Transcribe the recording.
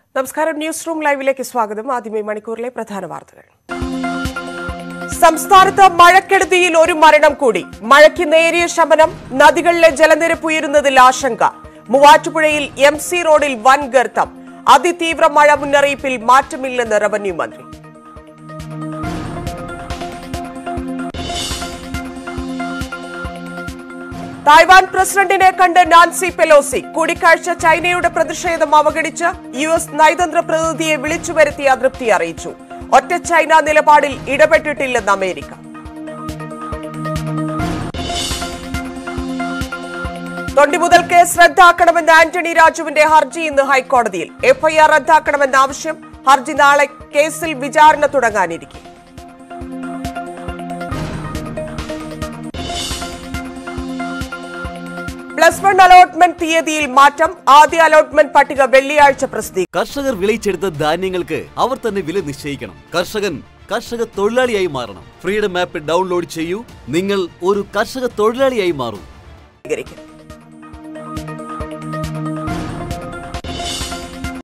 നമസ്കാരം news room ലൈവിലേക്ക് സ്വാഗതം ആദ്യമേ മണിക്കൂറിലെ പ്രധാന വാർത്തകൾ സംസ്ഥാനത്ത് മഴക്കെടുതിയിൽ ഒരു മരണം കൂടി മഴയ്ക്ക് നേരിയ ശമനം നദികളിലെ ജലനിരപ്പ് ഉയരുന്നതിൽ ആശങ്ക മൂവാറ്റുപുഴയിൽ എം സി റോഡിൽ വൻ ഗർത്തം അതിതീവ്ര മഴ മുന്നറിയിപ്പിൽ മാറ്റമില്ലെന്ന് റവന്യൂ മന്ത്രി തായ്വാൻ പ്രസിഡന്റിനെ കണ്ട് നാൻസി പെലോസി കൂടിക്കാഴ്ച ചൈനയുടെ പ്രതിഷേധം അവഗണിച്ച് യു എസ് നയതന്ത്ര പ്രതിനിധിയെ വിളിച്ചു വരുത്തി അതൃപ്തി അറിയിച്ചു ഒറ്റ ചൈന നിലപാടിൽ ഇടപെട്ടിട്ടില്ലെന്ന് അമേരിക്ക തൊണ്ടി മുതൽ കേസ് റദ്ദാക്കണമെന്ന് ആന്റണി രാജുവിന്റെ ഹർജി ഇന്ന് ഹൈക്കോടതിയിൽ എഫ്ഐആർ റദ്ദാക്കണമെന്ന ആവശ്യം ഹർജി നാളെ കേസിൽ വിചാരണ തുടങ്ങാനിരിക്കും പ്ലസ് വൺ അലോട്ട്മെന്റ് തീയതിയിൽ മാറ്റം ആദ്യ അലോട്ട്മെന്റ് പട്ടിക വെള്ളിയാഴ്ച പ്രസിദ്ധീകരിക്കും കർഷകർ വിളയിച്ചെടുത്ത ധാന്യങ്ങൾക്ക് അവർ തന്നെ വില നിശ്ചയിക്കണം കർഷകൻ കർഷക തൊഴിലാളിയായി മാറണം ഫ്രീഡം ആപ്പ് ഡൗൺലോഡ് ചെയ്യൂ നിങ്ങൾ ഒരു കർഷക തൊഴിലാളിയായി മാറൂ